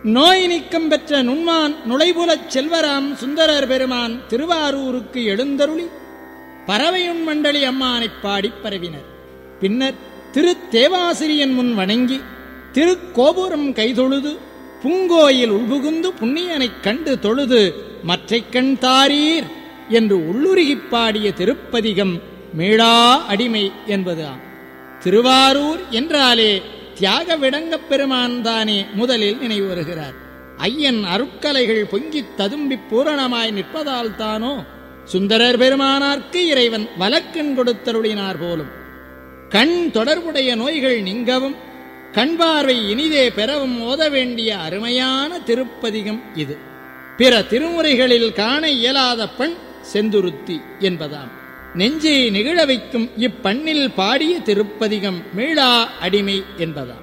நோய் நீக்கம் பெற்ற நுண்மான் நுழைபுலச் செல்வராம் சுந்தரர் பெருமான் திருவாரூருக்கு எழுந்தருளி பறவையுண் மண்டலி அம்மானைப் பாடிப் பரவினர் பின்னர் திரு தேவாசிரியன் முன் வணங்கி திருக்கோபுரம் கைதொழுது பூங்கோயில் உள்புகுந்து புண்ணியனைக் கண்டு தொழுது மற்றைக் கண் தாரீர் என்று உள்ளுருகிப் பாடிய திருப்பதிகம் மீளா அடிமை என்பது ஆம் திருவாரூர் என்றாலே தியாக விடங்கப் பெருமான் தானே முதலில் நினைவு வருகிறார் ஐயன் அருட்கலைகள் பொங்கித் ததும்பிப் பூரணமாய் நிற்பதால் தானோ சுந்தரர் பெருமானார்க்கு இறைவன் வலக்கண் கொடுத்தருளினார் போலும் கண் தொடர்புடைய நோய்கள் நீங்கவும் கண் பார்வை இனிதே பெறவும் ஓத வேண்டிய அருமையான திருப்பதிகம் இது பிற திருமுறைகளில் காண இயலாத பெண் செந்துருத்தி என்பதாம் நெஞ்சை நிகழ வைக்கும் இப்பண்ணில் பாடிய திருப்பதிகம் மீளா அடிமை என்பதாம்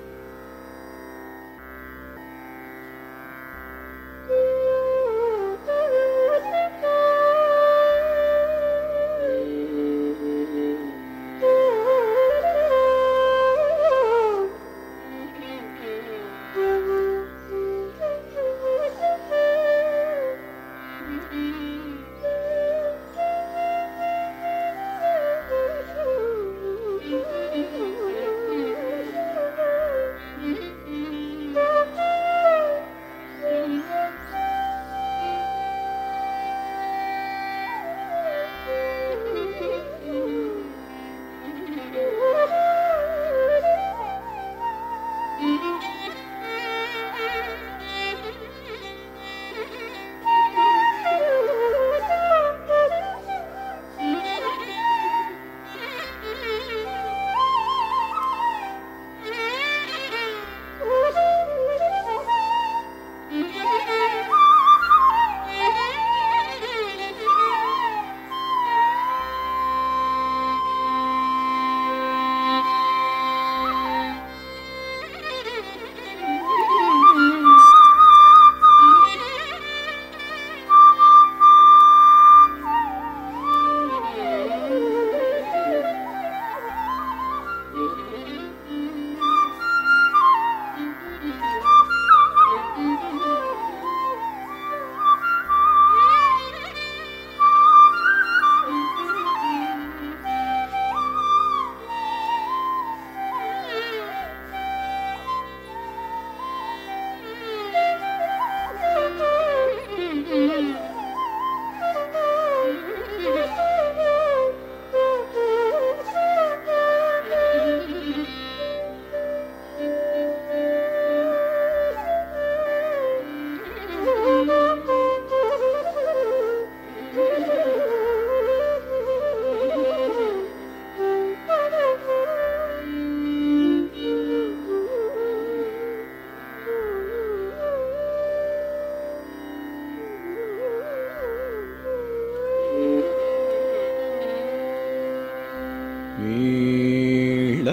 மீள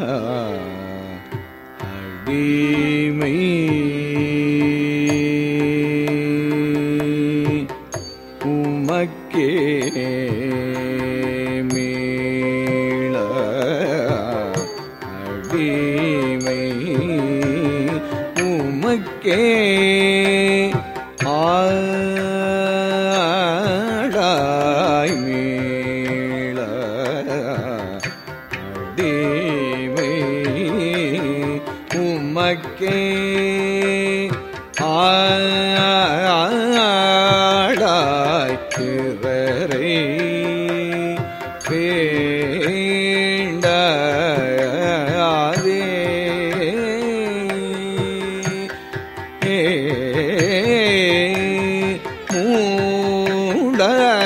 அடிமை உமக்கே மீள அடிமை உமக்கே ஆடாய் மீள அடிமை உமக்கே ஆடாய் இவரை வேண்டாதே மூட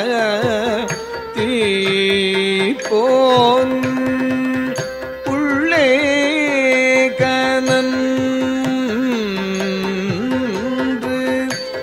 தீப்போன் உள்ளே கலன்று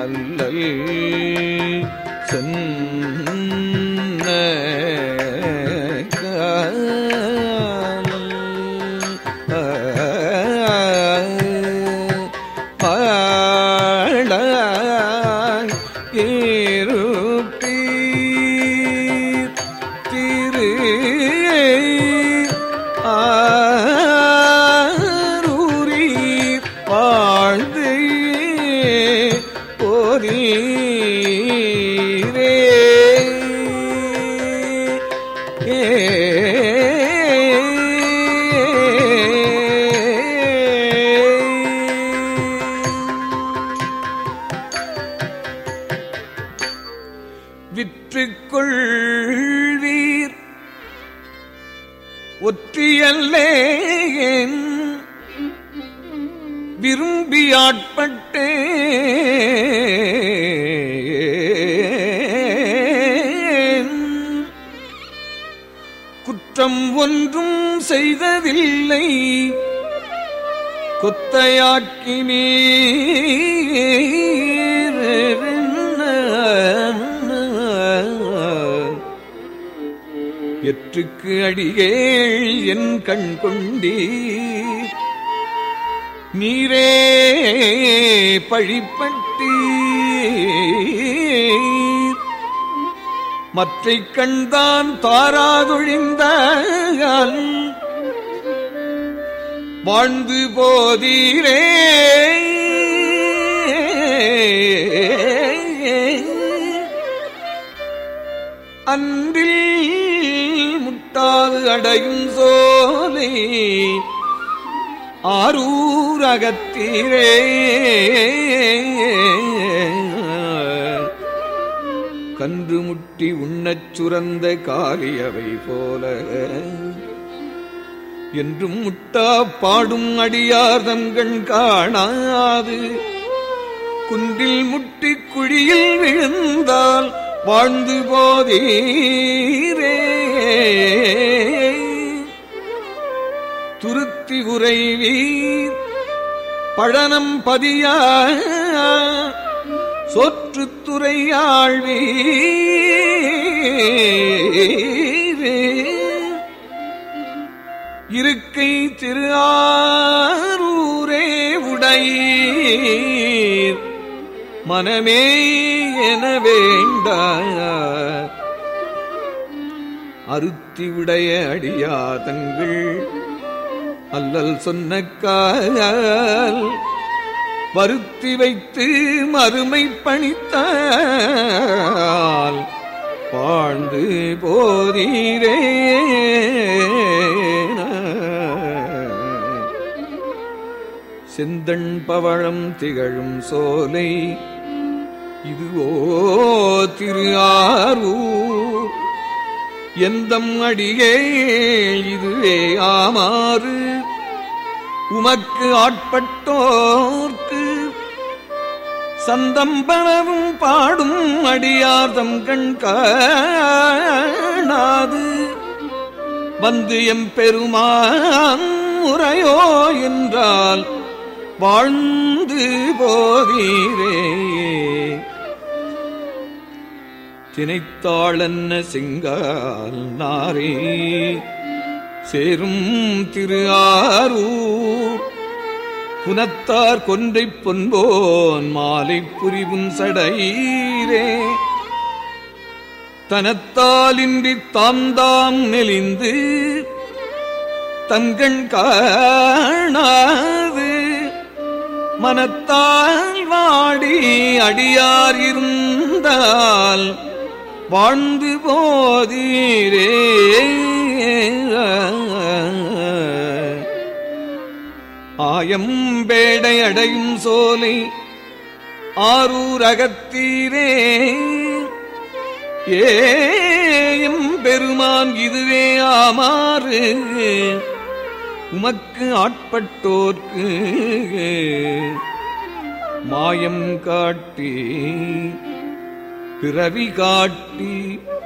அல்லல் சென்ன பாழாய் இருப்பீர் திரு ஆரூரீர் வாழ்ந்து போதீரே விற்றுக்கொள்வீர் ஒற்றியல்லேன் விரும்பியாட்பட்டேன் குற்றம் ஒன்றும் செய்ததில்லை கொத்தையாக்கினீர் எற்றுக்கு அடியேள் என் கண் கொண்டீர் நீரே பழிப்பட்டு மற்றை கண்தான் தாராதொழிந்தால் வாழ்ந்து போதீரே அன்றில் முட்டாது அடையும் சோலை ஆரூர் அகத்தீரே கன்று முட்டி உண்ணச் சுரந்த காலியவை போல என்றும் முட்டா பாடும் அடியார் தங்கண் காணாது குன்றில் முட்டி குழியில் விழுந்தால் வாழ்ந்து போதீரே துருத்தி உறைவீர் பழனம் பதியா சொற்றுத்துறை ஆழ்வீர் இருக்கை திரு ஆரூரே உடையீர் மனமே என வேண்ட அருத்தி உடைய அடியாதங்கள் அல்லல் சொன்ன கால் வருத்தி வைத்து மறுமை பணித்தால் வாழ்ந்து போதீரே செந்தண் பவழம் திகழும் சோலை இதுவோ திரு ஆரூர் எந்தம் அடியே இதுவே ஆமாறு உமக்கு ஆட்பட்டோர்க்கு சந்தம்பனவும் பாடும் அடியார்தம் கண் காணாது வந்து எம் பெருமான் முறையோ என்றால் வாழ்ந்து போதீரே தினைத்தாளன்ன சிங்கால் நாரே சேரும் திரு ஆரூர் புனத்தார் கொன்றை பொன்போன் மாலை புரிவும் சடையீரே தனத்தாலின்றி தாந்தாம் நெளிந்து தங்கண் காணாது மனத்தால் வாடி அடியார் இருந்தால் வாழ்ந்து போதீரே ஆயம் பேடை அடையும் சோலை ஆரூர் அகத்தீரே ஏயம் பெருமான் இதுவே ஆமாறு உமக்கு ஆட்பட்டோர்க்கு மாயம் காட்டி பிறவி காட்டி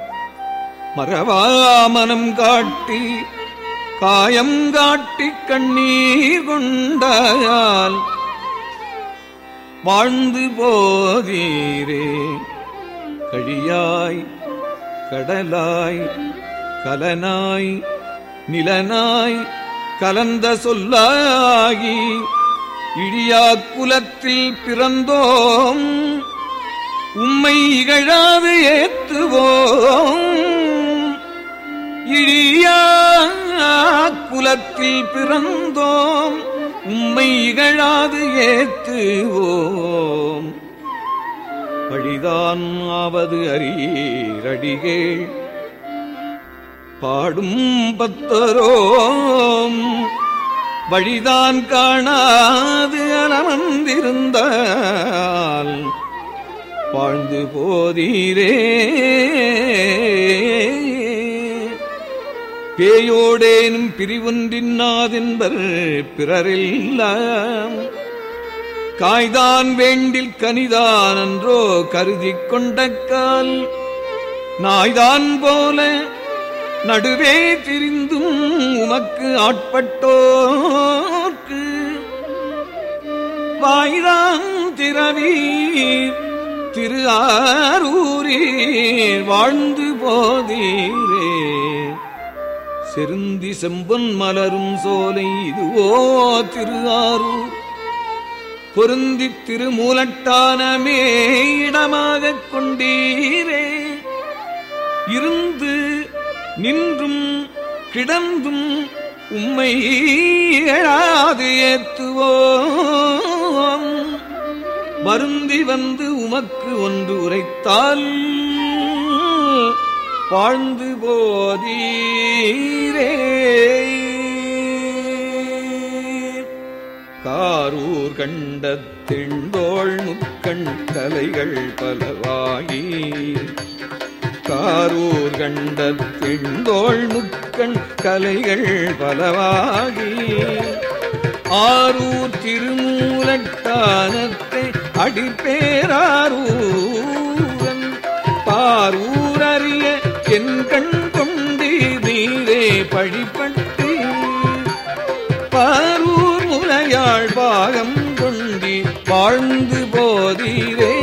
மரவாமனம் காட்டி காயம் காட்டி கண்ணீர் கொண்டால் வாழ்ந்து போதீரே கழியாய் கடலாய் கலனாய் நிலனாய் கலந்த சொல்லாகி இழியா குலத்தில் பிறந்தோம் உம்மை இகழாது ஏத்துவோம் இழியா குலத்தில் பிறந்தோம் உம்மை இகழாது ஏத்துவோம் பழிதான் ஆவது அரீரடிகேள் பாடும் பத்தரோம் வழிதான் காணாது அலமந்திருந்தால் வாழ்ந்து போதீரே பேயோடேனும் பிரிவொன்றின்னாதென்பர் பிறரெல்லாம் காய்தான் வேண்டில் கனிதான் அன்றோ கருதிக் கொண்ட கால் நாய்தான் போல நடுவே திரிந்தும் உமக்கு ஆட்பட்டோர்க்கு வாய்தான் திரவீர் திரு ஆரூரீர் வாழ்ந்து போதீரே செருந்தி செம்பொன் மலரும் சோலை இதுவோ திரு ஆரூர் பொருந்தி திருமூலட்டானமே இடமாகக் கொண்டீரே இருந்து நின்றும் கிடந்தும் உம்மை எழாது ஏத்துவோம் வருந்தி வந்து உமக்கு ஒன்று உரைத்தால் வாழ்ந்து போதீரே காரூர் கண்ட திண்டோள் முக்கண் கலைகள் பலவாகி காரூர் கண்ட திண்டோள் முக்கண் கலைகள் பலவாகி ஆரூர் திருமூலட்டானத்தை அடிப்பேராரூரன் பாரூர் அறிய என் கண் கொண்டு நீரே பழிப்பட்டு பாரூர் முலையாள் பாகம் கொண்டி வாழ்ந்து போதீரே